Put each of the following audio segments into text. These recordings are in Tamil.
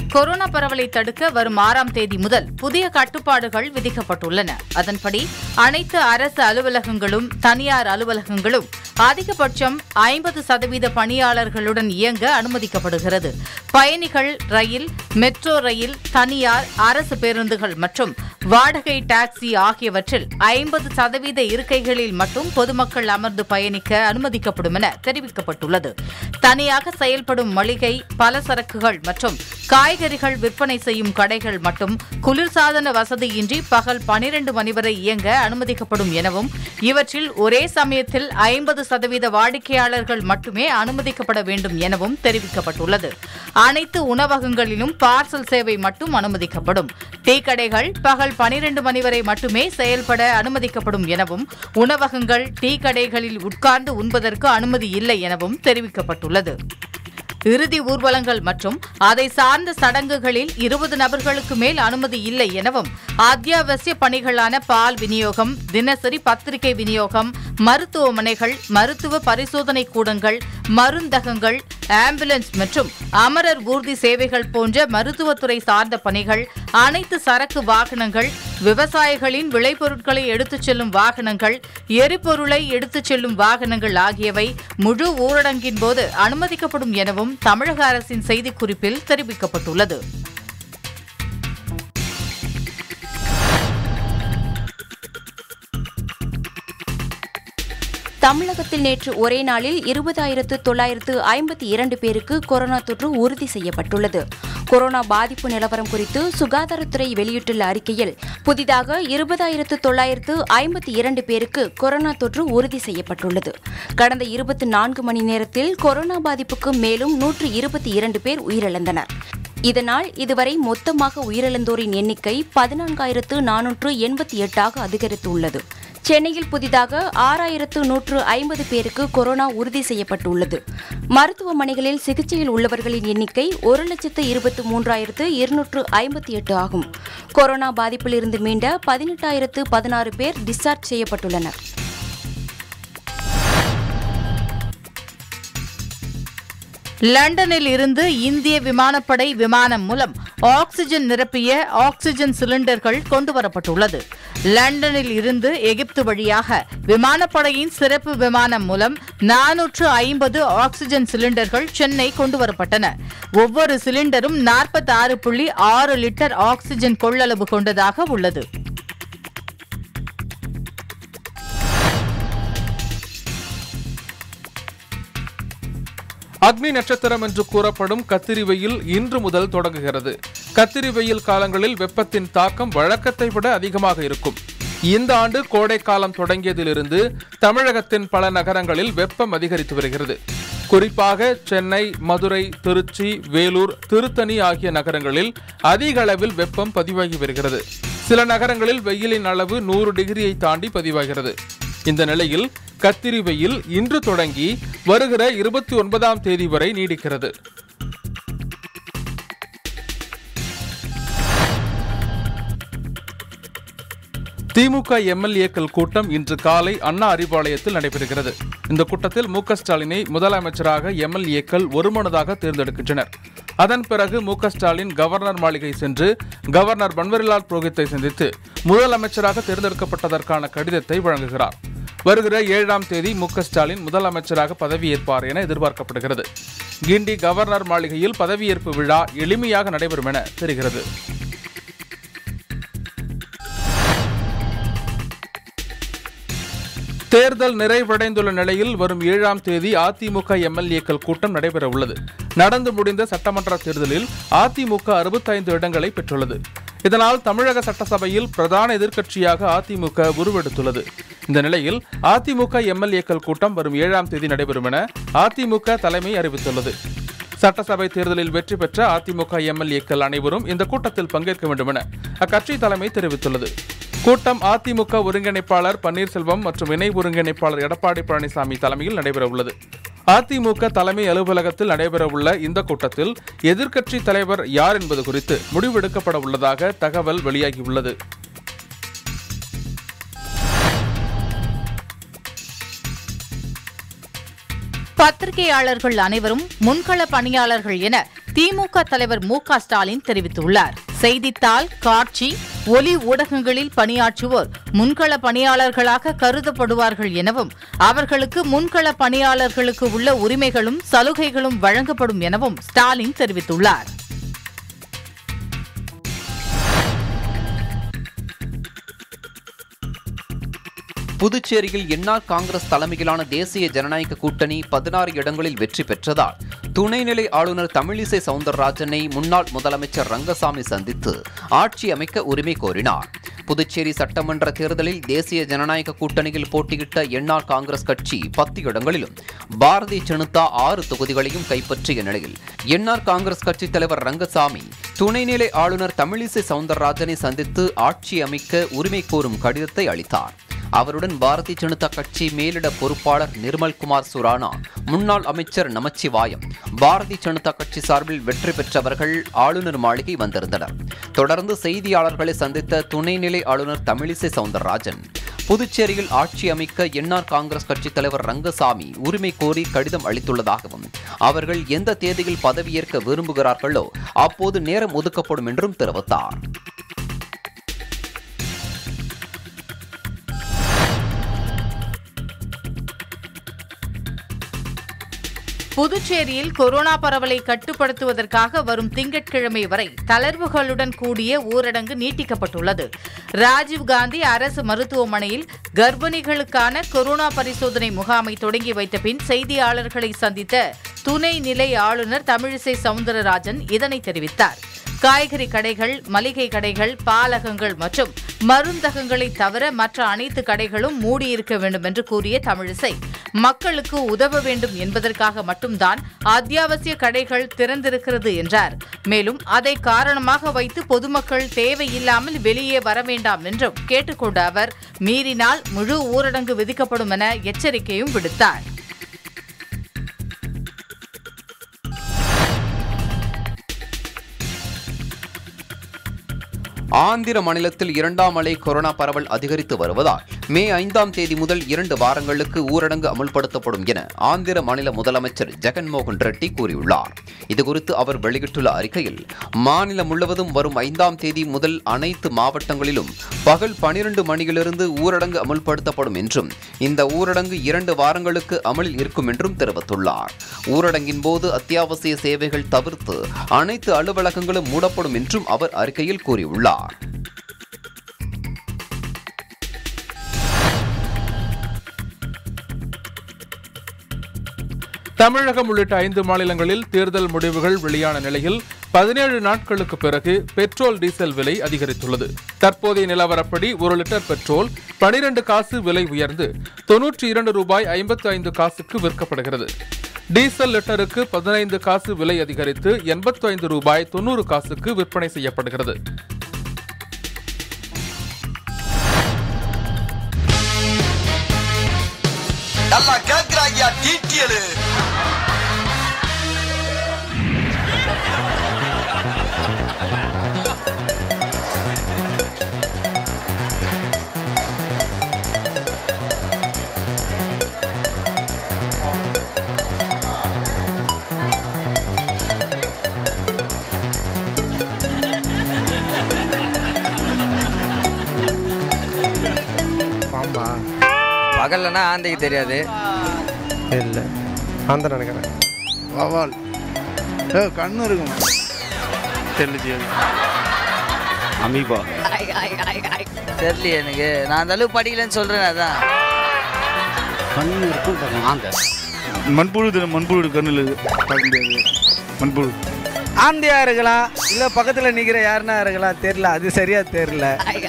கொரோனா பரவலை தடுக்க வரும் ஆறாம் தேதி முதல் புதிய கட்டுப்பாடுகள் விதிக்கப்பட்டுள்ளன அதன்படி அனைத்து அரசு அலுவலகங்களும் தனியார் அலுவலகங்களும் அதிகபட்சம் ஐம்பது சதவீத பணியாளர்களுடன் இயங்க அனுமதிக்கப்படுகிறது பயணிகள் ரயில் மெட்ரோ ரயில் தனியார் அரசு பேருந்துகள் மற்றும் வாடகை டாக்ஸி ஆகியவற்றில் ஐம்பது சதவீத இருக்கைகளில் மட்டும் பொதுமக்கள் அமர்ந்து பயணிக்க அனுமதிக்கப்படும் என தெரிவிக்கப்பட்டுள்ளது தனியாக செயல்படும் மளிகை பலசரக்குகள் மற்றும் காய்கறிகள் விற்பனை செய்யும் கடைகள் மட்டும் குளிர்சாதன வசதியின்றி பகல் பனிரெண்டு மணி வரை இயங்க அனுமதிக்கப்படும் எனவும் இவற்றில் ஒரே சமயத்தில் ஐம்பது சதவீத வாடிக்கையாளர்கள் மட்டுமே அனுமதிக்கப்பட வேண்டும் எனவும் தெரிவிக்கப்பட்டுள்ளது அனைத்து உணவகங்களிலும் பார்சல் சேவை மட்டும் அனுமதிக்கப்படும் டீ கடைகள் பகல் பனிரெண்டு மணி வரை மட்டுமே செயல்பட அனுமதிக்கப்படும் எனவும் உணவகங்கள் டீ கடைகளில் உட்கார்ந்து உண்பதற்கு அனுமதி இல்லை எனவும் தெரிவிக்கப்பட்டுள்ளது இறுதி ஊர்வலங்கள் மற்றும் அதை சார்ந்த சடங்குகளில் இருபது நபர்களுக்கு மேல் அனுமதி இல்லை எனவும் அத்தியாவசிய பணிகளான பால் விநியோகம் தினசரி பத்திரிகை விநியோகம் மருத்துவமனைகள் மருத்துவ பரிசோதனை கூடங்கள் மருந்தகங்கள் ஆம்புலன்ஸ் மற்றும் அமரர் ஊர்தி சேவைகள் போன்ற மருத்துவத்துறை சார்ந்த பணிகள் அனைத்து சரக்கு வாகனங்கள் விவசாயிகளின் விளைபொருட்களை எடுத்துச் செல்லும் வாகனங்கள் எரிபொருளை எடுத்துச் செல்லும் வாகனங்கள் ஆகியவை முழு ஊரடங்கின் போது அனுமதிக்கப்படும் எனவும் தமிழக அரசின் செய்திக்குறிப்பில் தெரிவிக்கப்பட்டுள்ளது தமிழகத்தில் நேற்று ஒரே நாளில் இருபதாயிரத்து தொள்ளாயிரத்து ஐம்பத்தி இரண்டு பேருக்கு கொரோனா தொற்று உறுதி செய்யப்பட்டுள்ளது கொரோனா பாதிப்பு நிலவரம் குறித்து சுகாதாரத்துறை வெளியிட்டுள்ள அறிக்கையில் புதிதாக இருபதாயிரத்து தொள்ளாயிரத்து ஐம்பத்தி இரண்டு பேருக்கு கொரோனா தொற்று உறுதி செய்யப்பட்டுள்ளது கடந்த இருபத்தி நான்கு மணி நேரத்தில் கொரோனா பாதிப்புக்கு மேலும் நூற்று இருபத்தி இரண்டு பேர் உயிரிழந்தனர் இதனால் இதுவரை மொத்தமாக உயிரிழந்தோரின் எண்ணிக்கை பதினான்காயிரத்து நானூற்று எண்பத்தி எட்டாக அதிகரித்துள்ளது சென்னையில் புதிதாக ஆறாயிரத்து நூற்று ஐம்பது பேருக்கு கொரோனா உறுதி செய்யப்பட்டுள்ளது மருத்துவமனைகளில் சிகிச்சையில் உள்ளவர்களின் எண்ணிக்கை ஒரு லட்சத்து இருபத்து மூன்றாயிரத்து இருநூற்று ஐம்பத்தி எட்டு ஆகும் கொரோனா பாதிப்பிலிருந்து மீண்ட பதினெட்டாயிரத்து பதினாறு பேர் டிஸ்சார்ஜ் செய்யப்பட்டுள்ளனர் லண்டனில் இருந்து இந்திய விமானப்படை விமானம் மூலம் ஆக்ஸிஜன் நிரப்பிய ஆக்ஸிஜன் சிலிண்டர்கள் கொண்டுவரப்பட்டுள்ளது லண்டனில் இருந்து எகிப்து வழியாக விமானப்படையின் சிறப்பு விமானம் மூலம் நானூற்று ஐம்பது ஆக்ஸிஜன் சிலிண்டர்கள் சென்னை கொண்டுவரப்பட்டன ஒவ்வொரு சிலிண்டரும் நாற்பத்தி ஆறு புள்ளி ஆறு லிட்டர் ஆக்ஸிஜன் கொள்ளளவு கொண்டதாக உள்ளது அக்னி நட்சத்திரம் என்று கூறப்படும் கத்திரி வெயில் இன்று முதல் தொடங்குகிறது கத்திரி வெயில் காலங்களில் வெப்பத்தின் தாக்கம் வழக்கத்தை விட அதிகமாக இருக்கும் இந்த ஆண்டு கோடை காலம் தொடங்கியதிலிருந்து தமிழகத்தின் பல நகரங்களில் வெப்பம் அதிகரித்து வருகிறது குறிப்பாக சென்னை மதுரை திருச்சி வேலூர் திருத்தணி ஆகிய நகரங்களில் அதிக அளவில் வெப்பம் பதிவாகி வருகிறது சில நகரங்களில் வெயிலின் அளவு நூறு டிகிரியை தாண்டி பதிவாகிறது இந்த நிலையில் கத்திரி வெயில் இன்று தொடங்கி வருகிற இருபத்தி ஒன்பதாம் தேதி வரை நீடிக்கிறது திமுக எம்எல்ஏக்கள் கூட்டம் இன்று காலை அண்ணா அறிவாலயத்தில் நடைபெறுகிறது இந்த கூட்டத்தில் மு க ஸ்டாலினை முதலமைச்சராக எம்எல்ஏக்கள் ஒருமனதாக தேர்ந்தெடுக்கின்றனர் அதன் பிறகு மு க ஸ்டாலின் கவர்னர் மாளிகை சென்று கவர்னர் பன்வரிலால் புரோஹித்தை சந்தித்து முதலமைச்சராக தேர்ந்தெடுக்கப்பட்டதற்கான கடிதத்தை வழங்குகிறார் வருகிற ஏழாம் தேதி மு க ஸ்டாலின் முதலமைச்சராக பதவியேற்பார் என எதிர்பார்க்கப்படுகிறது கிண்டி கவர்னர் மாளிகையில் பதவியேற்பு விழா எளிமையாக நடைபெறும் என தெரிகிறது தேர்தல் நிறைவடைந்துள்ள நிலையில் வரும் ஏழாம் தேதி அதிமுக எம்எல்ஏக்கள் கூட்டம் நடைபெற உள்ளது நடந்து முடிந்த சட்டமன்ற தேர்தலில் அதிமுக அறுபத்தைந்து இடங்களை பெற்றுள்ளது இதனால் தமிழக சட்டசபையில் பிரதான எதிர்க்கட்சியாக அதிமுக உருவெடுத்துள்ளது இந்த நிலையில் அதிமுக எம்எல்ஏக்கள் கூட்டம் வரும் ஏழாம் தேதி நடைபெறும் என அதிமுக தலைமை அறிவித்துள்ளது சட்டசபை தேர்தலில் வெற்றி பெற்ற அதிமுக எம்எல்ஏக்கள் அனைவரும் இந்த கூட்டத்தில் பங்கேற்க வேண்டும் என அக்கட்சி தலைமை தெரிவித்துள்ளது கூட்டம் அதிமுக ஒருங்கிணைப்பாளர் பன்னீர்செல்வம் மற்றும் இணை ஒருங்கிணைப்பாளர் எடப்பாடி பழனிசாமி தலைமையில் நடைபெற உள்ளது அதிமுக தலைமை அலுவலகத்தில் நடைபெறவுள்ள இந்த கூட்டத்தில் எதிர்க்கட்சி தலைவர் யார் என்பது குறித்து முடிவெடுக்கப்பட உள்ளதாக தகவல் வெளியாகியுள்ளது பத்திரிகையாளர்கள் அனைவரும் முன்கள பணியாளர்கள் என திமுக தலைவர் மு க ஸ்டாலின் தெரிவித்துள்ளார் செய்தித்தாள் காட்சி ஒலி ஊடகங்களில் பணியாற்றுவோர் முன்கள பணியாளர்களாக கருதப்படுவார்கள் எனவும் அவர்களுக்கு முன்கள பணியாளர்களுக்கு உள்ள உரிமைகளும் சலுகைகளும் வழங்கப்படும் எனவும் ஸ்டாலின் தெரிவித்துள்ளார் புதுச்சேரியில் என்ஆர் காங்கிரஸ் தலைமையிலான தேசிய ஜனநாயக கூட்டணி பதினாறு இடங்களில் வெற்றி பெற்றதால் துணைநிலை ஆளுநர் தமிழிசை சவுந்தரராஜனை முன்னாள் முதலமைச்சர் ரங்கசாமி சந்தித்து ஆட்சி அமைக்க உரிமை கோரினார் புதுச்சேரி சட்டமன்ற தேர்தலில் தேசிய ஜனநாயக கூட்டணியில் போட்டியிட்ட என்ஆர் காங்கிரஸ் கட்சி பத்து இடங்களிலும் பாரதிய ஜனதா ஆறு தொகுதிகளையும் கைப்பற்றிய நிலையில் என்ஆர் காங்கிரஸ் கட்சி தலைவர் ரங்கசாமி துணைநிலை ஆளுநர் தமிழிசை சவுந்தரராஜனை சந்தித்து ஆட்சி அமைக்க உரிமை கோரும் கடிதத்தை அளித்தார் அவருடன் பாரதிய ஜனதா கட்சி மேலிட பொறுப்பாளர் நிர்மல்குமார் சுரானா முன்னாள் அமைச்சர் நமச்சிவாயம் பாரதிய ஜனதா கட்சி சார்பில் வெற்றி பெற்றவர்கள் ஆளுநர் மாளிகை வந்திருந்தனர் தொடர்ந்து செய்தியாளர்களை சந்தித்த துணைநிலை ஆளுநர் தமிழிசை சவுந்தரராஜன் புதுச்சேரியில் ஆட்சி அமைக்க என்ஆர் காங்கிரஸ் கட்சித் தலைவர் ரங்கசாமி உரிமை கோரி கடிதம் அளித்துள்ளதாகவும் அவர்கள் எந்த தேதியில் பதவியேற்க விரும்புகிறார்களோ அப்போது நேரம் ஒதுக்கப்படும் என்றும் தெரிவித்தார் புதுச்சேரியில் கொரோனா பரவலை கட்டுப்படுத்துவதற்காக வரும் திங்கட்கிழமை வரை தளர்வுகளுடன் கூடிய ஊரடங்கு நீட்டிக்கப்பட்டுள்ளது ராஜீவ்காந்தி அரசு மருத்துவமனையில் கர்ப்பிணிகளுக்கான கொரோனா பரிசோதனை முகாமை தொடங்கி வைத்த பின் செய்தியாளர்களை சந்தித்த துணை நிலை ஆளுநர் தமிழிசை சவுந்தரராஜன் இதனை தெரிவித்தார் காய்கறி கடைகள் மளிகை கடைகள் பாலகங்கள் மற்றும் மருந்தகங்களை தவிர மற்ற அனைத்து கடைகளும் மூடியிருக்க வேண்டும் என்று கூறிய தமிழிசை மக்களுக்கு உதவ வேண்டும் என்பதற்காக மட்டும்தான் அத்தியாவசிய கடைகள் திறந்திருக்கிறது என்றார் மேலும் அதை காரணமாக வைத்து பொதுமக்கள் தேவையில்லாமல் வெளியே வர வேண்டாம் என்றும் கேட்டுக்கொண்ட அவர் மீறினால் முழு ஊரடங்கு விதிக்கப்படும் என எச்சரிக்கையும் விடுத்தார் ஆந்திர மாநிலத்தில் இரண்டாம் அலை கொரோனா பரவல் அதிகரித்து வருவதால் மே ஐந்தாம் தேதி முதல் இரண்டு வாரங்களுக்கு ஊரடங்கு அமல்படுத்தப்படும் என ஆந்திர மாநில முதலமைச்சர் ஜெகன்மோகன் ரெட்டி கூறியுள்ளார் இதுகுறித்து அவர் வெளியிட்டுள்ள அறிக்கையில் மாநிலம் முழுவதும் வரும் ஐந்தாம் தேதி முதல் அனைத்து மாவட்டங்களிலும் பகல் பனிரெண்டு மணியிலிருந்து ஊரடங்கு அமல்படுத்தப்படும் என்றும் இந்த ஊரடங்கு இரண்டு வாரங்களுக்கு அமலில் இருக்கும் என்றும் தெரிவித்துள்ளார் ஊரடங்கின் போது அத்தியாவசிய சேவைகள் தவிர்த்து அனைத்து அலுவலகங்களும் மூடப்படும் என்றும் அவர் அறிக்கையில் கூறியுள்ளார் தமிழகம் உள்ளிட்ட ஐந்து மாநிலங்களில் தேர்தல் முடிவுகள் வெளியான நிலையில் பதினேழு நாட்களுக்கு பிறகு பெட்ரோல் டீசல் விலை அதிகரித்துள்ளது தற்போதைய நிலவரப்படி ஒரு லிட்டர் பெட்ரோல் பனிரெண்டு காசு விலை உயர்ந்து தொன்னூற்றி இரண்டு ரூபாய் ஐம்பத்தி ஐந்து காசுக்கு விற்கப்படுகிறது டீசல் லிட்டருக்கு பதினைந்து காசு விலை அதிகரித்து எண்பத்தி ஐந்து ரூபாய் தொண்ணூறு காசுக்கு விற்பனை செய்யப்படுகிறது நல்லா கேக்குறாங்க டீட்டியலு பாம்பா பகல்லனா ஆந்தைக்கு தெரியாது இல்லை அந்த நினைக்கிறேன் வவால் ஏ கண்ணு இருக்கும் தெரியல அமீபா தெரியலையே எனக்கு நான் அந்த அளவுக்கு படிக்கலன்னு சொல்றேன் அதான் கண்ணு இருக்கும் ஆந்த மண்புழு தெரியும் மண்புழு கண்ணில் பார்க்க முடியாது மண்புழு ஆந்தியா இருக்கலாம் இல்ல பக்கத்துல நிக்கிற யாருன்னா இருக்கலாம் தெரியல அது சரியா தெரியல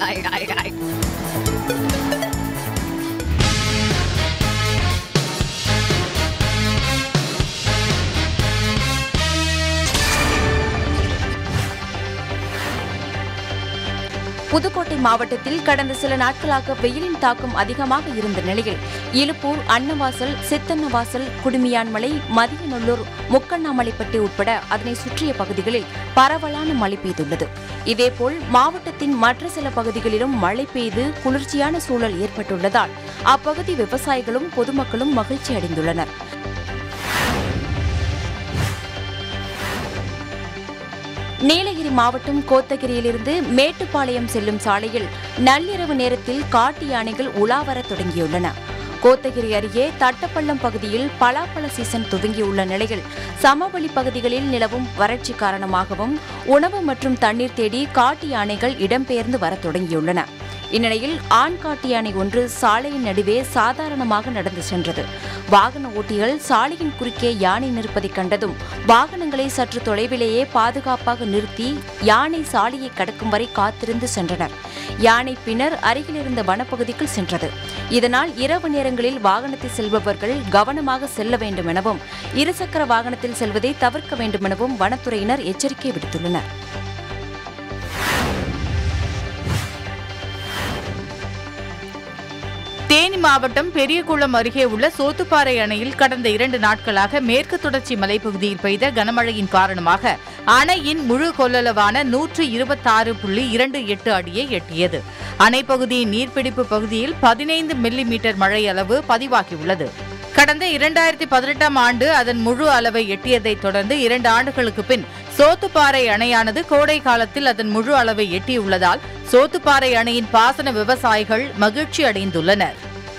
புதுக்கோட்டை மாவட்டத்தில் கடந்த சில நாட்களாக வெயிலின் தாக்கம் அதிகமாக இருந்த நிலையில் இலுப்பூர் அன்னவாசல் சித்தன்னவாசல் குடுமியான்மலை மதியநல்லூர் முக்கண்ணாமலைப்பட்டி உட்பட அதனை சுற்றிய பகுதிகளில் பரவலான மழை பெய்துள்ளது இதேபோல் மாவட்டத்தின் மற்ற சில பகுதிகளிலும் மழை பெய்து குளிர்ச்சியான சூழல் ஏற்பட்டுள்ளதால் அப்பகுதி விவசாயிகளும் பொதுமக்களும் மகிழ்ச்சி அடைந்துள்ளனர் நீலகிரி மாவட்டம் கோத்தகிரியிலிருந்து மேட்டுப்பாளையம் செல்லும் சாலையில் நள்ளிரவு நேரத்தில் காட்டு யானைகள் உலாவரத் தொடங்கியுள்ளன கோத்தகிரி அருகே தட்டப்பள்ளம் பகுதியில் பலாப்பழ சீசன் துவங்கியுள்ள நிலையில் சமவெளி பகுதிகளில் நிலவும் வறட்சி காரணமாகவும் உணவு மற்றும் தண்ணீர் தேடி காட்டு யானைகள் இடம்பெயர்ந்து வரத் தொடங்கியுள்ளன இந்நிலையில் ஆண் காட்டு யானை ஒன்று சாலையின் நடுவே சாதாரணமாக நடந்து சென்றது வாகன ஓட்டிகள் சாலையின் குறுக்கே யானை நிற்பதைக் கண்டதும் வாகனங்களை சற்று தொலைவிலேயே பாதுகாப்பாக நிறுத்தி யானை சாலையை கடக்கும் வரை காத்திருந்து சென்றனர் யானை பின்னர் அருகில் இருந்த வனப்பகுதிக்குள் சென்றது இதனால் இரவு நேரங்களில் வாகனத்தில் செல்பவர்கள் கவனமாக செல்ல வேண்டும் எனவும் இருசக்கர வாகனத்தில் செல்வதை தவிர்க்க வேண்டும் எனவும் வனத்துறையினர் எச்சரிக்கை விடுத்துள்ளனர் தேனி மாவட்டம் பெரியகுளம் அருகே உள்ள சோத்துப்பாறை அணையில் கடந்த இரண்டு நாட்களாக மேற்கு தொடர்ச்சி மலைப்பகுதியில் பெய்த கனமழையின் காரணமாக அணையின் முழு கொள்ளளவான நூற்று இருபத்தாறு புள்ளி இரண்டு எட்டு அடியை எட்டியது அணை பகுதியின் நீர்பிடிப்பு பகுதியில் பதினைந்து மில்லி மீட்டர் மழை அளவு பதிவாகியுள்ளது கடந்த இரண்டாயிரத்தி பதினெட்டாம் ஆண்டு அதன் முழு அளவை எட்டியதைத் தொடர்ந்து இரண்டு ஆண்டுகளுக்கு பின் சோத்துப்பாறை அணையானது கோடை காலத்தில் அதன் முழு அளவை எட்டியுள்ளதால் சோத்துப்பாறை அணையின் பாசன விவசாயிகள் மகிழ்ச்சி அடைந்துள்ளனர்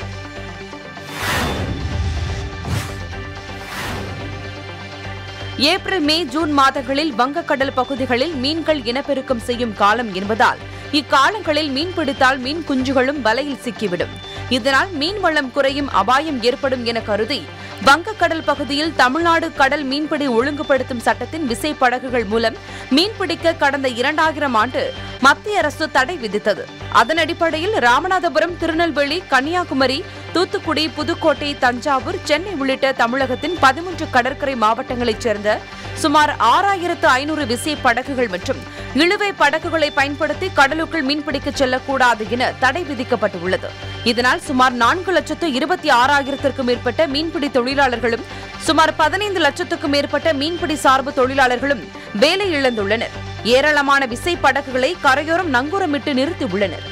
ஏப்ரல் மே ஜூன் மாதங்களில் வங்கக்கடல் பகுதிகளில் மீன்கள் இனப்பெருக்கம் செய்யும் காலம் என்பதால் இக்காலங்களில் மீன் பிடித்தால் மீன் குஞ்சுகளும் வலையில் சிக்கிவிடும் இதனால் மீன் வளம் குறையும் அபாயம் ஏற்படும் என கருதி வங்கக்கடல் பகுதியில் தமிழ்நாடு கடல் மீன்பிடி ஒழுங்குபடுத்தும் சட்டத்தின் விசைப்படகுகள் மூலம் மீன்பிடிக்க கடந்த இரண்டாயிரம் ஆண்டு மத்திய அரசு தடை விதித்தது அதன் அடிப்படையில் ராமநாதபுரம் திருநெல்வேலி கன்னியாகுமரி தூத்துக்குடி புதுக்கோட்டை தஞ்சாவூர் சென்னை உள்ளிட்ட தமிழகத்தின் பதிமூன்று கடற்கரை மாவட்டங்களைச் சேர்ந்த சுமார் ஆறாயிரத்து ஐநூறு விசை படகுகள் மற்றும் இழுவை படகுகளை பயன்படுத்தி கடலுக்குள் மீன்பிடிக்க செல்லக்கூடாது என தடை விதிக்கப்பட்டுள்ளது இதனால் சுமார் நான்கு லட்சத்து இருபத்தி ஆறாயிரத்திற்கும் மேற்பட்ட மீன்பிடி தொழிலாளர்களும் சுமார் பதினைந்து லட்சத்துக்கும் மேற்பட்ட மீன்பிடி சார்பு தொழிலாளர்களும் வேலை இழந்துள்ளனர் ஏராளமான விசை படகுகளை கரையோரம் நங்கூரமிட்டு நிறுத்தியுள்ளனர்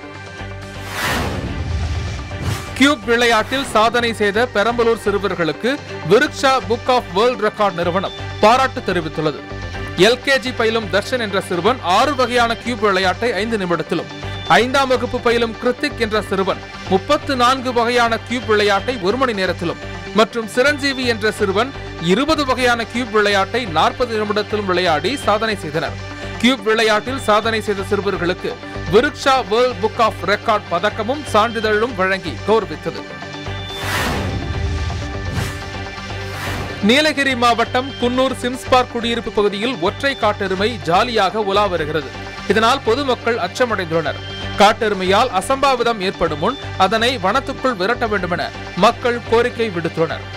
கியூப் விளையாட்டில் சாதனை செய்த பெரம்பலூர் சிறுவர்களுக்கு Vruksha book of world record நிறுவனம் பாராட்டு தெரிவித்துள்ளது எல்கேஜி பயிலும் தர்ஷன் என்ற சிறுவன் ஆறு வகையான கியூப் விளையாட்டை ஐந்து நிமிடத்திலும் ஐந்தாம் வகுப்பு பயிலும் கிருத்திக் என்ற சிறுவன் முப்பத்து நான்கு வகையான கியூப் விளையாட்டை ஒரு மணி நேரத்திலும் மற்றும் சிரஞ்சீவி என்ற சிறுவன் இருபது வகையான கியூப் விளையாட்டை நாற்பது நிமிடத்திலும் விளையாடி சாதனை செய்தனர் கியூப் விளையாட்டில் சாதனை செய்த சிறுவர்களுக்கு Vruksha world book of record பதக்கமும் சான்றிதழும் வழங்கி கௌரவித்தது நீலகிரி மாவட்டம் குன்னூர் சிம்ஸ் பார்க் குடியிருப்பு பகுதியில் ஒற்றை காட்டெருமை ஜாலியாக உலா வருகிறது இதனால் பொதுமக்கள் அச்சமடைந்துள்ளனர் காட்டெருமையால் அசம்பாவிதம் ஏற்படும் முன் அதனை வனத்துக்குள் விரட்ட வேண்டுமென மக்கள் கோரிக்கை விடுத்துள்ளனர்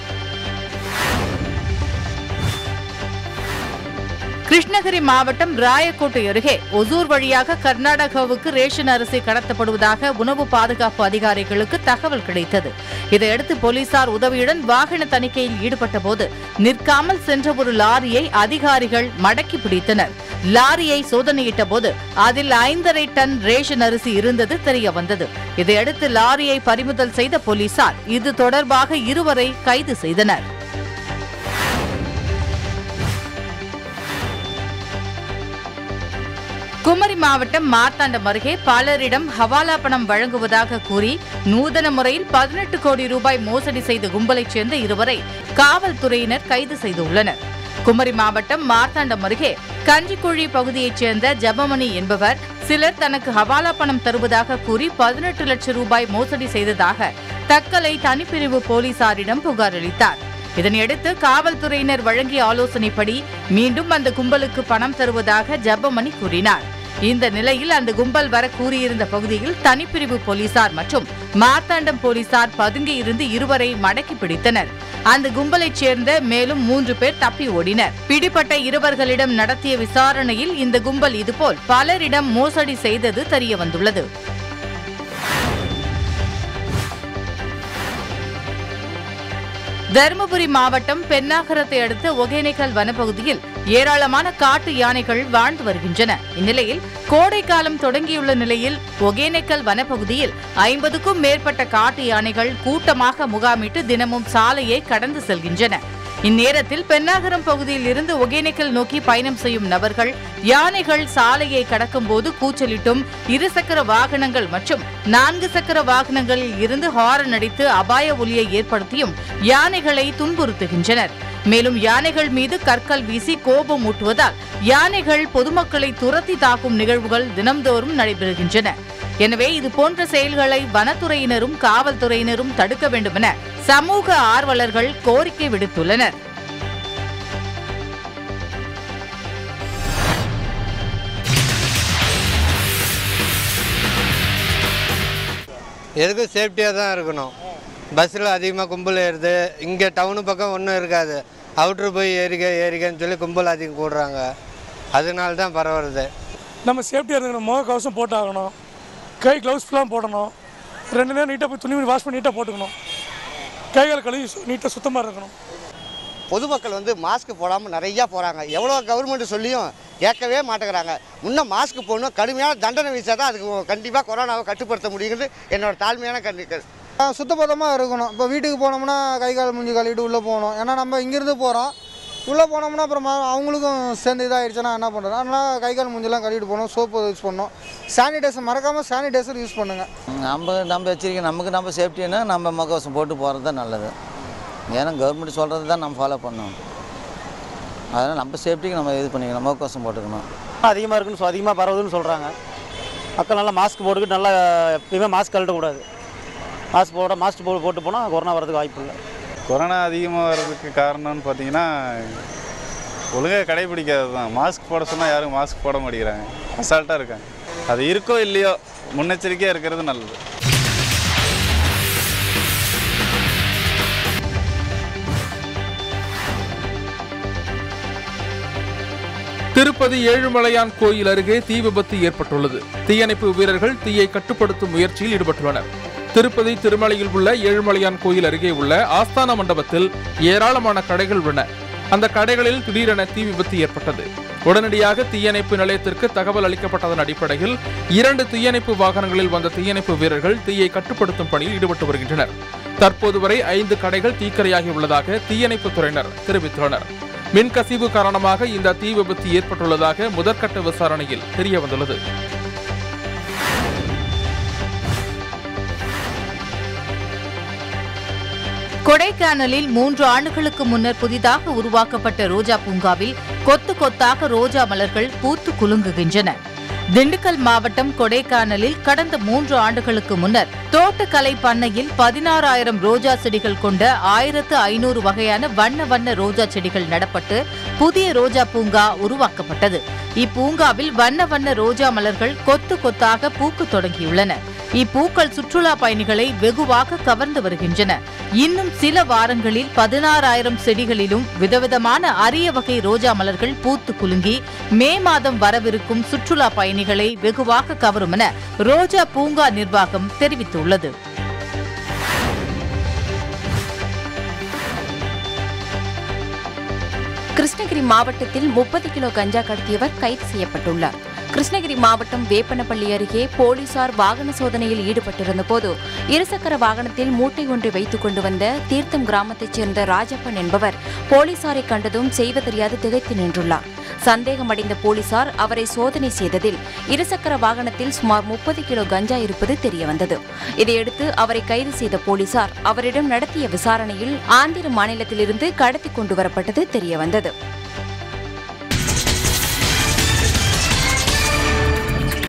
கிருஷ்ணகிரி மாவட்டம் ராயக்கோட்டை அருகே ஒசூர் வழியாக கர்நாடகாவுக்கு ரேஷன் அரிசி கடத்தப்படுவதாக உணவு பாதுகாப்பு அதிகாரிகளுக்கு தகவல் கிடைத்தது இதையடுத்து போலீசார் உதவியுடன் வாகன தணிக்கையில் ஈடுபட்ட போது நிற்காமல் சென்ற ஒரு லாரியை அதிகாரிகள் மடக்கி பிடித்தனர் லாரியை சோதனையிட்ட போது அதில் ஐந்தரை டன் ரேஷன் அரிசி இருந்தது தெரிய வந்தது இதையடுத்து லாரியை பறிமுதல் செய்த போலீசார் இது தொடர்பாக இருவரை கைது செய்தனர் குமரி மாவட்டம் மார்த்தாண்டம் அருகே பலரிடம் ஹவாலா பணம் வழங்குவதாக கூறி நூதன முறையில் பதினெட்டு கோடி ரூபாய் மோசடி செய்த கும்பலைச் சேர்ந்த இருவரை காவல்துறையினர் கைது செய்துள்ளனர் குமரி மாவட்டம் மார்த்தாண்டம் அருகே கஞ்சிக்குழி பகுதியைச் சேர்ந்த ஜபமணி என்பவர் சிலர் தனக்கு ஹவாலா பணம் தருவதாக கூறி பதினெட்டு லட்சம் ரூபாய் மோசடி செய்ததாக தக்கலை தனிப்பிரிவு போலீசாரிடம் புகார் அளித்தார் இதனையடுத்து காவல்துறையினர் வழங்கிய ஆலோசனைப்படி மீண்டும் அந்த கும்பலுக்கு பணம் தருவதாக ஜப்பமணி கூறினார் இந்த நிலையில் அந்த கும்பல் வர கூறியிருந்த பகுதியில் தனிப்பிரிவு போலீசார் மற்றும் மார்த்தாண்டம் போலீசார் பதுங்கியிருந்து இருவரை மடக்கி பிடித்தனர் அந்த கும்பலைச் சேர்ந்த மேலும் மூன்று பேர் தப்பி ஓடினர் பிடிப்பட்ட இருவர்களிடம் நடத்திய விசாரணையில் இந்த கும்பல் இதுபோல் பலரிடம் மோசடி செய்தது தெரியவந்துள்ளது தருமபுரி மாவட்டம் பென்னாகரத்தை அடுத்த ஒகேனக்கல் வனப்பகுதியில் ஏராளமான காட்டு யானைகள் வாழ்ந்து வருகின்றன இந்நிலையில் கோடை காலம் தொடங்கியுள்ள நிலையில் ஒகேனக்கல் வனப்பகுதியில் ஐம்பதுக்கும் மேற்பட்ட காட்டு யானைகள் கூட்டமாக முகாமிட்டு தினமும் சாலையை கடந்து செல்கின்றன இந்நேரத்தில் பென்னாகரம் பகுதியில் இருந்து ஒகேனக்கல் நோக்கி பயணம் செய்யும் நபர்கள் யானைகள் சாலையை கடக்கும் போது கூச்சலிட்டும் இருசக்கர வாகனங்கள் மற்றும் நான்கு சக்கர வாகனங்களில் இருந்து ஹாரன் அடித்து அபாய ஒலியை ஏற்படுத்தியும் யானைகளை துன்புறுத்துகின்றனர் மேலும் யானைகள் மீது கற்கள் வீசி கோபம் ஊட்டுவதால் யானைகள் பொதுமக்களை துரத்தி தாக்கும் நிகழ்வுகள் தினம்தோறும் நடைபெறுகின்றன எனவே இது போன்ற செயல்களை வனத்துறையினரும் காவல்துறையினரும் தடுக்க வேண்டுமென சமூக ஆர்வலர்கள் கோரிக்கை விடுத்துள்ளனர் எதுக்கும் சேஃப்டியாக தான் இருக்கணும் பஸ்ஸில் அதிகமாக கும்பல் ஏறுது இங்கே டவுனு பக்கம் ஒன்றும் இருக்காது அவுட்ரு போய் ஏறிக்க ஏறிக்கன்னு சொல்லி கும்பல் அதிகம் கூடுறாங்க அதனால தான் பரவுறது நம்ம சேஃப்டியாக இருக்கணும் முக கவசம் போட்டாகணும் கை க்ளவுஸ்லாம் போடணும் ரெண்டு நேரம் நீட்டாக போய் துணி வாஷ் பண்ணி நீட்டாக போட்டுக்கணும் கைகள் கழுவி நீட்டாக சுத்தமாக இருக்கணும் பொதுமக்கள் வந்து மாஸ்க் போடாமல் நிறையா போகிறாங்க எவ்வளோ கவர்மெண்ட் சொல்லியும் கேட்கவே மாட்டேங்கிறாங்க இன்னும் மாஸ்க் போடணும் கடுமையான தண்டனை வீசா தான் அதுக்கு கண்டிப்பாக கொரோனாவை கட்டுப்படுத்த முடியுங்கிறது என்னோட தாழ்மையான கண்டிக்கள் சுத்தபத்தமாக இருக்கணும் இப்போ வீட்டுக்கு போனோம்னா கை கால் மூஞ்சி கழுவிட்டு உள்ளே போகணும் ஏன்னா நம்ம இங்கேருந்து போகிறோம் உள்ளே போனோம்னா அப்புறம் ம- அவங்களுக்கும் சேர்ந்து இதாகிடுச்சுன்னா என்ன பண்ணுறது அதனால் கை கால் மூஞ்சிலாம் கழுவிட்டு போகணும் சோப்பு யூஸ் பண்ணணும் சானிடைசர் மறக்காமல் சானிடைசர் யூஸ் பண்ணுங்கள் நம்ம நம்ம எச்சரிக்கை நமக்கு நம்ம சேஃப்டின்னா நம்ம முகவசம் போட்டு போகிறது தான் நல்லது ஏன்னா கவர்மெண்ட் சொல்கிறது தான் நம்ம ஃபாலோ பண்ணணும் அதனால் நம்ம சேஃப்டிக்கு நம்ம இது பண்ணிக்கணும் முகக்கவசம் போட்டுக்கணும் அதிகமாக இருக்குன்னு சொ- அதிகமாக பரவுதுன்னு சொல்கிறாங்க மக்கள் நல்லா மாஸ்க் போட்டுக்கிட்டு நல்லா எப்பயுமே மாஸ்க் கழட்டக்கூடாது மாஸ்க் போட மாஸ்க் போ போட்டு போனால் கொரோனா வரதுக்கு வாய்ப்பு இல்லை கொரோனா அதிகமாக வர்றதுக்கு காரணம்னு பார்த்தீங்கன்னா ஒழுங்காக கடைபிடிக்காதது தான் மாஸ்க் போட சொன்னால் யாரும் மாஸ்க் போட மாட்டேங்கிறாங்க அசால்ட்டாக இருக்காங்க அது இருக்கோ இல்லையோ முன்னெச்சரிக்கையாக இருக்கிறது நல்லது திருப்பதி ஏழுமலையான் கோயில் அருகே தீ விபத்து ஏற்பட்டுள்ளது தீயணைப்பு வீரர்கள் தீயை கட்டுப்படுத்தும் முயற்சியில் ஈடுபட்டுள்ளனர் திருப்பதி திருமலையில் உள்ள ஏழுமலையான் கோயில் அருகே உள்ள ஆஸ்தான மண்டபத்தில் ஏராளமான கடைகள் உள்ளன அந்த கடைகளில் திடீரென தீ விபத்து ஏற்பட்டது உடனடியாக தீயணைப்பு நிலையத்திற்கு தகவல் அளிக்கப்பட்டதன் அடிப்படையில் இரண்டு தீயணைப்பு வாகனங்களில் வந்த தீயணைப்பு வீரர்கள் தீயை கட்டுப்படுத்தும் பணியில் ஈடுபட்டு வருகின்றனர் தற்போது வரை ஐந்து கடைகள் தீக்கிரையாகி உள்ளதாக தீயணைப்பு துறையினர் தெரிவித்துள்ளனர் மின்கசிவு காரணமாக இந்த தீ விபத்து ஏற்பட்டுள்ளதாக முதற்கட்ட விசாரணையில் தெரிய வந்துள்ளது கொடைக்கானலில் மூன்று ஆண்டுகளுக்கு முன்னர் புதிதாக உருவாக்கப்பட்ட ரோஜா பூங்காவில் கொத்து கொத்தாக ரோஜா மலர்கள் பூத்து குலுங்குகின்றன திண்டுக்கல் மாவட்டம் கொடைக்கானலில் கடந்த மூன்று ஆண்டுகளுக்கு முன்னர் தோட்டக்கலை பண்ணையில் பதினாறாயிரம் ரோஜா செடிகள் கொண்ட ஆயிரத்து ஐநூறு வகையான வண்ண வண்ண ரோஜா செடிகள் நடப்பட்டு புதிய ரோஜா பூங்கா உருவாக்கப்பட்டது இப்பூங்காவில் வண்ண வண்ண ரோஜா மலர்கள் கொத்து கொத்தாக பூக்கத் தொடங்கியுள்ளன இப்பூக்கள் சுற்றுலா பயணிகளை வெகுவாக கவர்ந்து வருகின்றன இன்னும் சில வாரங்களில் பதினாறாயிரம் செடிகளிலும் விதவிதமான அரிய வகை ரோஜா மலர்கள் பூத்து குலுங்கி மே மாதம் வரவிருக்கும் சுற்றுலா பயணிகளை வெகுவாக கவரும் என ரோஜா பூங்கா நிர்வாகம் தெரிவித்துள்ளது கிருஷ்ணகிரி மாவட்டத்தில் முப்பது கிலோ கஞ்சா கடத்தியவர் கைது செய்யப்பட்டுள்ளார் கிருஷ்ணகிரி மாவட்டம் வேப்பனப்பள்ளி அருகே போலீசார் வாகன சோதனையில் ஈடுபட்டிருந்த போது இருசக்கர வாகனத்தில் மூட்டை ஒன்றை வைத்துக் கொண்டு வந்த தீர்த்தம் கிராமத்தைச் சேர்ந்த ராஜப்பன் என்பவர் போலீசாரை கண்டதும் செய்வதறியாது திகைத்து நின்றுள்ளார் சந்தேகமடைந்த போலீசார் அவரை சோதனை செய்ததில் இருசக்கர வாகனத்தில் சுமார் முப்பது கிலோ கஞ்சா இருப்பது தெரியவந்தது இதையடுத்து அவரை கைது செய்த போலீசார் அவரிடம் நடத்திய விசாரணையில் ஆந்திர மாநிலத்திலிருந்து கடத்தி கொண்டு வரப்பட்டது தெரியவந்தது